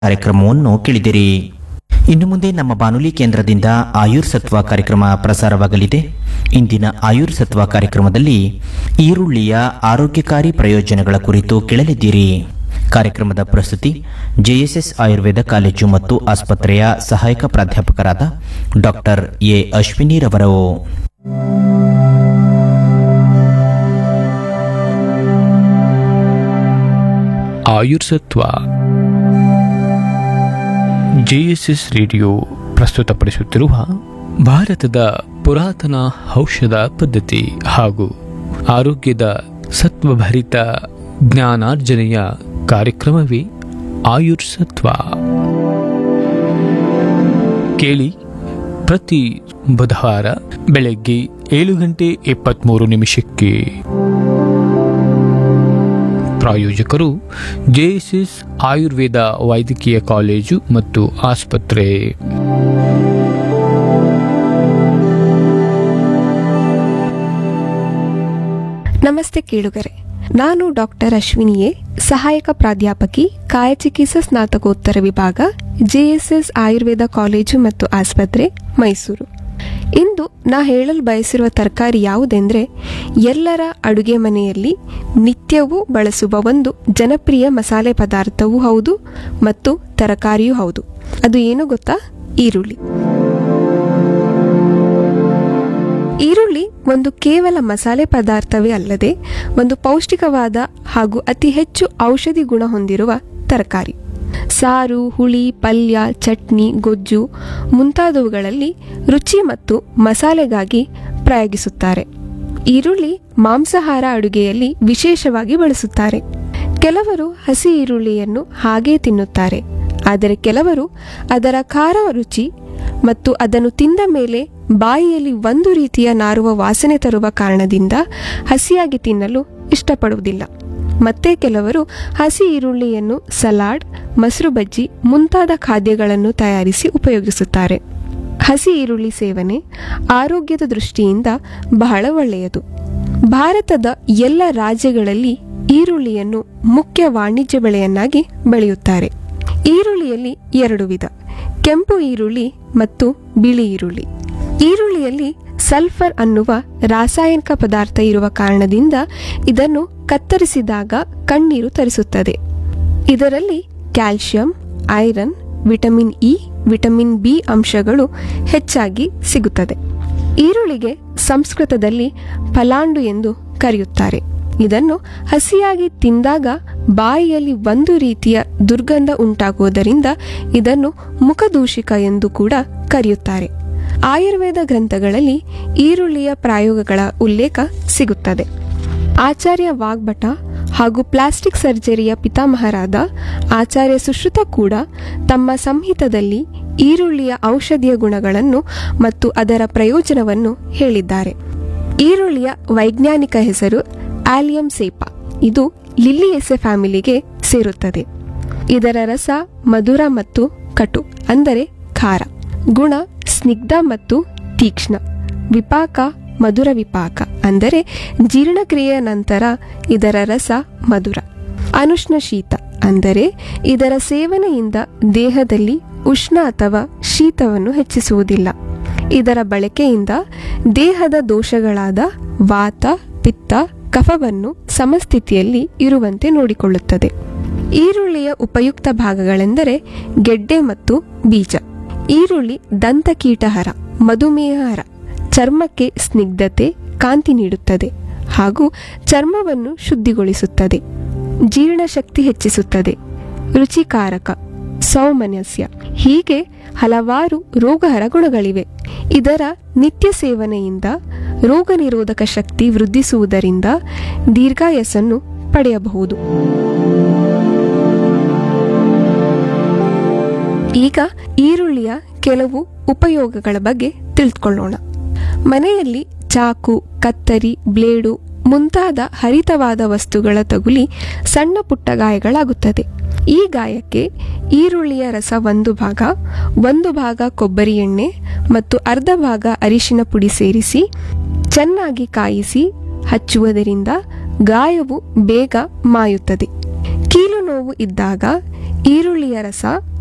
ಕಾರ್ಯಕ್ರಮವನ್ನು ಕೇಳಿದಿರಿ ಇನ್ನು ಮುಂದೆ ನಮ್ಮ ಬಾನುಲಿ ಕೇಂದ್ರದಿಂದ ಆಯುರ್ ಸತ್ವ ಕಾರ್ಯಕ್ರಮ ಪ್ರಸಾರವಾಗಲಿದೆ ಇಂದಿನ ಆಯುರ್ ಸತ್ವ ಕಾರ್ಯಕ್ರಮದಲ್ಲಿ ಈರುಳ್ಳಿಯ ಆರೋಗ್ಯಕಾರಿ ಪ್ರಯೋಜನಗಳ ಕುರಿತು ಕೇಳಲಿದ್ದೀರಿ ಕಾರ್ಯಕ್ರಮದ ಪ್ರಸ್ತುತಿ ಜೆಎಸ್ಎಸ್ ಆಯುರ್ವೇದ ಕಾಲೇಜು ಮತ್ತು ಆಸ್ಪತ್ರೆಯ ಸಹಾಯಕ ಪ್ರಾಧ್ಯಾಪಕರಾದ ಡಾಕ್ಟರ್ ಎ ಅಶ್ವಿನಿರವರು ಆಯುರ್ಸತ್ವ ಜೆಎಸ್ಎಸ್ ರೇಡಿಯೋ ಪ್ರಸ್ತುತಪಡಿಸುತ್ತಿರುವ ಭಾರತದ ಪುರಾತನ ಔಷಧ ಪದ್ಧತಿ ಹಾಗೂ ಆರೋಗ್ಯದ ಸತ್ವಭರಿತ ಜ್ಞಾನಾರ್ಜನೆಯ ಕಾರ್ಯಕ್ರಮವೇ ಆಯುರ್ಸತ್ವ ಕೇಳಿ ಪ್ರತಿ ಬುಧವಾರ ಬೆಳಗ್ಗೆ ಏಳು ಗಂಟೆ ಇಪ್ಪತ್ತ್ಮೂರು ನಿಮಿಷಕ್ಕೆ ಪ್ರಾಯೋಜಕರು ಜೆಎಸ್ಎಸ್ ಆಯುರ್ವೇದ ವೈದ್ಯಕೀಯ ಕಾಲೇಜು ಮತ್ತು ಆಸ್ಪತ್ರೆ ನಮಸ್ತೆ ಕೇಳುಗರೆ ನಾನು ಡಾಕ್ಟರ್ ಅಶ್ವಿನಿಯೇ ಸಹಾಯಕ ಪ್ರಾಧ್ಯಾಪಕಿ ಕಾಯಚಿಕಿತ್ಸಾ ಸ್ನಾತಕೋತ್ತರ ವಿಭಾಗ ಜೆಎಸ್ಎಸ್ ಆಯುರ್ವೇದ ಕಾಲೇಜು ಮತ್ತು ಆಸ್ಪತ್ರೆ ಮೈಸೂರು ಇಂದು ನಾ ಹೇಳಲು ಬಯಸಿರುವ ತರಕಾರಿ ಯಾವುದೆಂದರೆ ಎಲ್ಲರ ಅಡುಗೆ ಮನೆಯಲ್ಲಿ ನಿತ್ಯವೂ ಬಳಸುವ ಒಂದು ಜನಪ್ರಿಯ ಮಸಾಲೆ ಪದಾರ್ಥವೂ ಹೌದು ಮತ್ತು ತರಕಾರಿಯೂ ಹೌದು ಅದು ಏನು ಗೊತ್ತಾ ಈರುಳ್ಳಿ ಈರುಳ್ಳಿ ಒಂದು ಕೇವಲ ಮಸಾಲೆ ಪದಾರ್ಥವೇ ಅಲ್ಲದೆ ಒಂದು ಪೌಷ್ಟಿಕವಾದ ಹಾಗೂ ಅತಿ ಹೆಚ್ಚು ಔಷಧಿ ಗುಣ ಹೊಂದಿರುವ ತರಕಾರಿ ಸಾರು ಹುಳಿ ಪಲ್ಯ ಚಟ್ನಿ ಗೊಜ್ಜು ಮುಂತಾದವುಗಳಲ್ಲಿ ರುಚಿ ಮತ್ತು ಮಸಾಲೆಗಾಗಿ ಪ್ರಯೋಗಿಸುತ್ತಾರೆ ಈರುಳ್ಳಿ ಮಾಂಸಾಹಾರ ಅಡುಗೆಯಲ್ಲಿ ವಿಶೇಷವಾಗಿ ಬಳಸುತ್ತಾರೆ ಕೆಲವರು ಹಸಿ ಈರುಳ್ಳಿಯನ್ನು ಹಾಗೇ ತಿನ್ನುತ್ತಾರೆ ಆದರೆ ಕೆಲವರು ಅದರ ಖಾರ ರುಚಿ ಮತ್ತು ಅದನ್ನು ತಿಂದ ಮೇಲೆ ಬಾಯಿಯಲ್ಲಿ ಒಂದು ರೀತಿಯ ನಾರುವ ವಾಸನೆ ತರುವ ಕಾರಣದಿಂದ ಹಸಿಯಾಗಿ ತಿನ್ನಲು ಇಷ್ಟಪಡುವುದಿಲ್ಲ ಮತ್ತೆ ಕೆಲವರು ಹಸಿ ಈರುಳ್ಳಿಯನ್ನು ಸಲಾಡ್ ಮೊಸರು ಬಜ್ಜಿ ಮುಂತಾದ ಖಾದ್ಯಗಳನ್ನು ತಯಾರಿಸಿ ಉಪಯೋಗಿಸುತ್ತಾರೆ ಹಸಿ ಈರುಳ್ಳಿ ಸೇವನೆ ಆರೋಗ್ಯದ ದೃಷ್ಟಿಯಿಂದ ಬಹಳ ಒಳ್ಳೆಯದು ಭಾರತದ ಎಲ್ಲ ರಾಜ್ಯಗಳಲ್ಲಿ ಈರುಳ್ಳಿಯನ್ನು ಮುಖ್ಯ ವಾಣಿಜ್ಯ ಬೆಳೆಯನ್ನಾಗಿ ಬೆಳೆಯುತ್ತಾರೆ ಈರುಳ್ಳಿಯಲ್ಲಿ ಎರಡು ವಿಧ ಕೆಂಪು ಈರುಳ್ಳಿ ಮತ್ತು ಬಿಳಿ ಈರುಳ್ಳಿ ಈರುಳ್ಳಿಯಲ್ಲಿ ಸಲ್ಫರ್ ಅನ್ನುವ ರಾಸಾಯನಿಕ ಪದಾರ್ಥ ಇರುವ ಕಾರಣದಿಂದ ಇದನ್ನು ಕತ್ತರಿಸಿದಾಗ ಕಣ್ಣೀರು ತರಿಸುತ್ತದೆ ಇದರಲ್ಲಿ calcium iron vitamin E vitamin B ಅಂಶಗಳು ಹೆಚ್ಚಾಗಿ ಸಿಗುತ್ತದೆ ಈರುಳ್ಳಿಗೆ ಸಂಸ್ಕೃತದಲ್ಲಿ ಫಲಾಂಡು ಎಂದು ಕರೆಯುತ್ತಾರೆ ಇದನ್ನು ಹಸಿಯಾಗಿ ತಿಂದಾಗ ಬಾಯಿಯಲ್ಲಿ ಒಂದು ರೀತಿಯ ದುರ್ಗಂಧ ಉಂಟಾಗುವುದರಿಂದ ಇದನ್ನು ಮುಖದೂಷಿಕ ಎಂದು ಕೂಡ ಕರೆಯುತ್ತಾರೆ ಆಯುರ್ವೇದ ಗ್ರಂಥಗಳಲ್ಲಿ ಈರುಳ್ಳಿಯ ಪ್ರಯೋಗಗಳ ಉಲ್ಲೇಖ ಸಿಗುತ್ತದೆ ಆಚಾರ್ಯ ವಾಗ್ಭಟ ಹಾಗೂ ಪ್ಲಾಸ್ಟಿಕ್ ಸರ್ಜರಿಯ ಪಿತಾಮಹರಾದ ಆಚಾರ್ಯ ಸುಶ್ರುತ ಕೂಡ ತಮ್ಮ ಸಂಹಿತದಲ್ಲಿ ಈರುಳ್ಳಿಯ ಔಷಧೀಯ ಗುಣಗಳನ್ನು ಮತ್ತು ಅದರ ಪ್ರಯೋಜನವನ್ನು ಹೇಳಿದ್ದಾರೆ ಈರುಳ್ಳಿಯ ವೈಜ್ಞಾನಿಕ ಹೆಸರು ಆಲಿಯಂ ಸೇಪಾ ಇದು ಲಿಲ್ಲಿಯೆಸೆ ಫ್ಯಾಮಿಲಿಗೆ ಸೇರುತ್ತದೆ ಇದರ ರಸ ಮಧುರ ಮತ್ತು ಕಟು ಅಂದರೆ ಖಾರ ಗುಣ ಸ್ನಿಗ್ಧ ಮತ್ತು ತೀಕ್ಷ್ಣ ವಿಪಾಕ ಮಧುರ ವಿಪಾಕ ಅಂದರೆ ಜೀರ್ಣಕ್ರಿಯೆಯ ನಂತರ ಇದರ ರಸ ಮಧುರ ಅನುಷ್ಣ ಶೀತ ಅಂದರೆ ಇದರ ಸೇವನೆಯಿಂದ ದೇಹದಲ್ಲಿ ಉಷ್ಣ ಅಥವಾ ಶೀತವನ್ನು ಹೆಚ್ಚಿಸುವುದಿಲ್ಲ ಇದರ ಬಳಕೆಯಿಂದ ದೇಹದ ದೋಷಗಳಾದ ವಾತ ಪಿತ್ತ ಕಫವನ್ನು ಸಮಸ್ಥಿತಿಯಲ್ಲಿ ಇರುವಂತೆ ನೋಡಿಕೊಳ್ಳುತ್ತದೆ ಈರುಳ್ಳಿಯ ಉಪಯುಕ್ತ ಭಾಗಗಳೆಂದರೆ ಗೆಡ್ಡೆ ಮತ್ತು ಬೀಜ ಈರುಳ್ಳಿ ದಂತಕೀಟಹರ ಮಧುಮೇಹಹರ ಚರ್ಮಕ್ಕೆ ಸ್ನಿಗ್ಧತೆ ಕಾಂತಿ ನೀಡುತ್ತದೆ ಹಾಗೂ ಚರ್ಮವನ್ನು ಶುದ್ಧಿಗೊಳಿಸುತ್ತದೆ ಜೀರ್ಣಶಕ್ತಿ ಹೆಚ್ಚಿಸುತ್ತದೆ ರುಚಿಕಾರಕ ಸೌಮನಸ್ಯ ಹೀಗೆ ಹಲವಾರು ರೋಗಹರ ಗುಣಗಳಿವೆ ಇದರ ನಿತ್ಯ ಸೇವನೆಯಿಂದ ರೋಗ ನಿರೋಧಕ ಶಕ್ತಿ ವೃದ್ಧಿಸುವುದರಿಂದ ದೀರ್ಘಾಯಸ್ಸನ್ನು ಪಡೆಯಬಹುದು ಈಗ ಈರುಳ್ಳಿಯ ಕೆಲವು ಉಪಯೋಗಗಳ ಬಗ್ಗೆ ತಿಳಿದುಕೊಳ್ಳೋಣ ಮನೆಯಲ್ಲಿ ಚಾಕು ಕತ್ತರಿ ಬ್ಲೇಡು ಮುಂತಾದ ಹರಿತವಾದ ವಸ್ತುಗಳ ತಗುಲಿ ಸಣ್ಣ ಪುಟ್ಟ ಗಾಯಗಳಾಗುತ್ತದೆ ಈ ಗಾಯಕ್ಕೆ ಈರುಳ್ಳಿಯ ರಸ ಒಂದು ಭಾಗ ಒಂದು ಭಾಗ ಕೊಬ್ಬರಿ ಎಣ್ಣೆ ಮತ್ತು ಅರ್ಧ ಭಾಗ ಅರಿಶಿನ ಪುಡಿ ಸೇರಿಸಿ ಚೆನ್ನಾಗಿ ಕಾಯಿಸಿ ಹಚ್ಚುವುದರಿಂದ ಗಾಯವು ಬೇಗ ಮಾಯುತ್ತದೆ ಕೀಲು ನೋವು ಇದ್ದಾಗ ಈರುಳ್ಳಿಯ ರಸ